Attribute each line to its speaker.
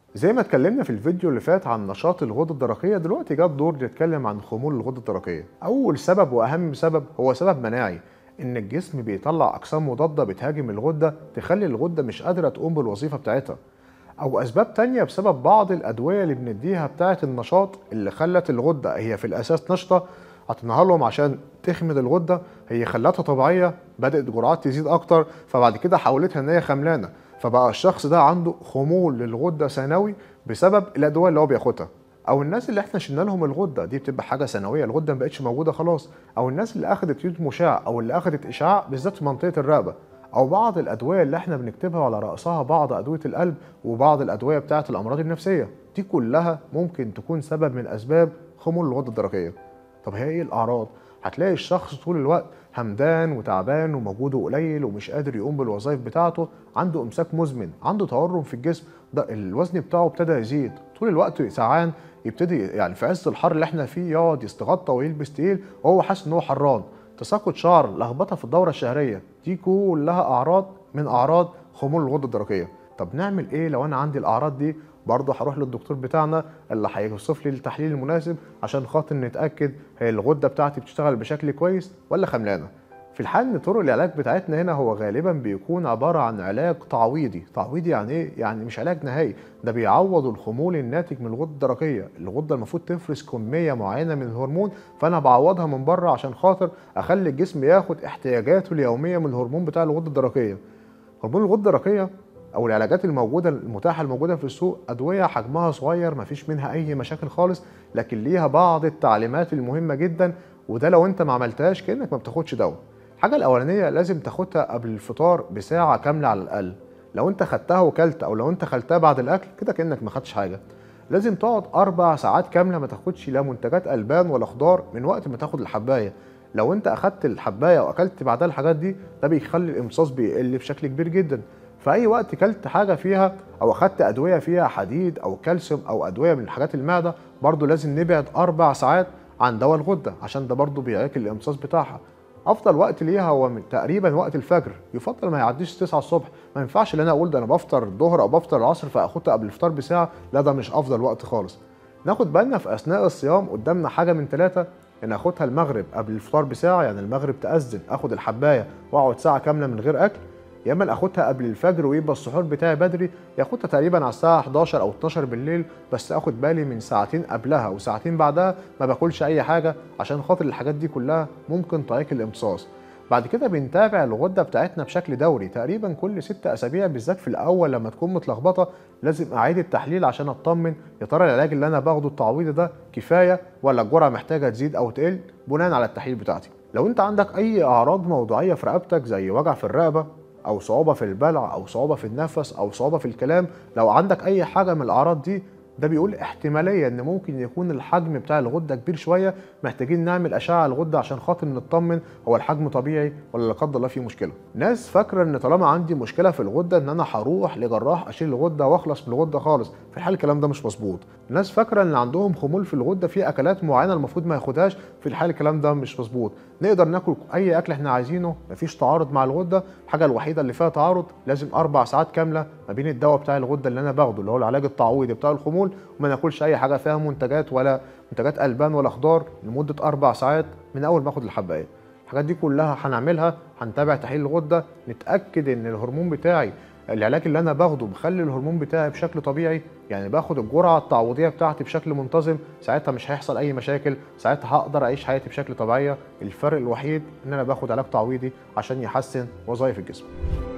Speaker 1: زي ما اتكلمنا في الفيديو اللي فات عن نشاط الغدة الدرقية دلوقتي جه الدور نتكلم عن خمول الغدة الدرقية أول سبب وأهم سبب هو سبب مناعي إن الجسم بيطلع أجسام مضادة بتهاجم الغدة تخلي الغدة مش قادرة تقوم بالوظيفة بتاعتها أو أسباب تانية بسبب بعض الأدوية اللي بنديها بتاعة النشاط اللي خلت الغدة هي في الأساس نشطة عطيناها لهم عشان تخمد الغدة هي خلتها طبيعية بدأت جرعات تزيد أكتر فبعد كده حولتها إن هي خملانة فبقى الشخص ده عنده خمول للغده ثانوي بسبب الادويه اللي هو بياخدها او الناس اللي احنا شلنا لهم الغده دي بتبقى حاجه ثانويه الغده ما بقتش موجوده خلاص او الناس اللي اخذت يود مشع او اللي اخذت اشعاع بالذات في منطقه الرقبه او بعض الادويه اللي احنا بنكتبها على راسها بعض ادويه القلب وبعض الادويه بتاعه الامراض النفسيه دي كلها ممكن تكون سبب من اسباب خمول الغده الدرقيه طب هي ايه الاعراض هتلاقي الشخص طول الوقت همدان وتعبان ومجهوده قليل ومش قادر يقوم بالوظائف بتاعته عنده امساك مزمن عنده تورم في الجسم ده الوزن بتاعه ابتدى يزيد طول الوقت سعان يبتدي يعني في عز الحر اللي احنا فيه يقعد يستغطى ويلبس تقيل وهو حاسس ان هو حران تساقط شعر لخبطه في الدوره الشهريه دي كلها اعراض من اعراض خمول الغده الدرقيه طب نعمل ايه لو انا عندي الاعراض دي برضه هروح للدكتور بتاعنا اللي هيوصف لي التحليل المناسب عشان خاطر نتاكد هي الغده بتاعتي بتشتغل بشكل كويس ولا خملانه في الحال ان طرق العلاج بتاعتنا هنا هو غالبا بيكون عباره عن علاج تعويضي تعويضي يعني ايه يعني مش علاج نهائي ده بيعوض الخمول الناتج من الغده الدرقيه الغده المفروض تفرز كميه معينه من الهرمون فانا بعوضها من بره عشان خاطر اخلي الجسم ياخد احتياجاته اليوميه من الهرمون بتاع الغده الدرقيه هرمون الغده الدرقيه او العلاجات الموجوده المتاحه الموجوده في السوق ادويه حجمها صغير ما فيش منها اي مشاكل خالص لكن ليها بعض التعليمات المهمه جدا وده لو انت ما عملتهاش كانك ما بتاخدش دواء الحاجه الاولانيه لازم تاخدها قبل الفطار بساعه كامله على الاقل لو انت خدتها وكلت او لو انت خدتها بعد الاكل كده كانك ما خدتش حاجه لازم تقعد اربع ساعات كامله ما تاخدش لا منتجات البان ولا خضار من وقت ما تاخد الحبايه لو انت اخدت الحبايه واكلت بعدها الحاجات دي ده بيخلي الامتصاص بيقل بشكل كبير جدا في اي وقت كلت حاجه فيها او اخدت ادويه فيها حديد او كالسيوم او ادويه من حاجات المعده برضو لازم نبعد اربع ساعات عن دواء الغده عشان ده برضو بيعيق الامتصاص بتاعها افضل وقت ليها هو من تقريبا وقت الفجر يفضل ما يعديش 9 الصبح ما ينفعش ان انا اقول ده انا بفطر الظهر او بفطر العصر فاخدها قبل الفطار بساعه لا ده مش افضل وقت خالص ناخد بالنا في اثناء الصيام قدامنا حاجه من ثلاثه ان اخدها المغرب قبل الفطار بساعه يعني المغرب تاذن اخد الحبايه واقعد ساعه كامله من غير اكل يا اما اخدها قبل الفجر ويبقى السحور بتاعي بدري ياخدها تقريبا على الساعه 11 او 12 بالليل بس اخد بالي من ساعتين قبلها وساعتين بعدها ما باكلش اي حاجه عشان خاطر الحاجات دي كلها ممكن تعيق الامتصاص بعد كده بنتابع الغده بتاعتنا بشكل دوري تقريبا كل ست اسابيع بالذات في الاول لما تكون متلخبطه لازم اعيد التحليل عشان اطمن يا ترى العلاج اللي انا باخده التعويضي ده كفايه ولا الجرعه محتاجه تزيد او تقل بناء على التحليل بتاعتي لو انت عندك اي اعراض موضوعيه في رقبتك زي وجع في الرقبه او صعوبه في البلع او صعوبه في النفس او صعوبه في الكلام لو عندك اي حاجه من الاعراض دي ده بيقول احتماليه ان ممكن يكون الحجم بتاع الغده كبير شويه محتاجين نعمل اشعه على الغده عشان خاطر نطمن هو الحجم طبيعي ولا لا قدر الله فيه مشكله ناس فاكره ان طالما عندي مشكله في الغده ان انا هروح لجراح اشيل الغده واخلص من الغده خالص في الحال الكلام ده مش مظبوط ناس فاكره ان عندهم خمول في الغده في اكلات معينه المفروض ما ياخدهاش في الحال الكلام ده مش مظبوط نقدر ناكل اي اكل احنا عايزينه مفيش تعارض مع الغده الحاجه الوحيده اللي فيها تعارض لازم اربع ساعات كامله ما بين الدواء بتاع الغده اللي انا باخده اللي هو العلاج التعويضي بتاع الخمول وما ناكلش اي حاجه فيها منتجات ولا منتجات البان ولا خضار لمده اربع ساعات من اول ما اخد الحبايه الحاجات دي كلها هنعملها هنتابع تحليل الغده نتاكد ان الهرمون بتاعي العلاج اللي انا باخده بخلي الهرمون بتاعي بشكل طبيعي يعني باخد الجرعه التعويضيه بتاعتي بشكل منتظم ساعتها مش هيحصل اي مشاكل ساعتها هقدر اعيش حياتي بشكل طبيعي الفرق الوحيد ان انا باخد علاج تعويضي عشان يحسن وظائف الجسم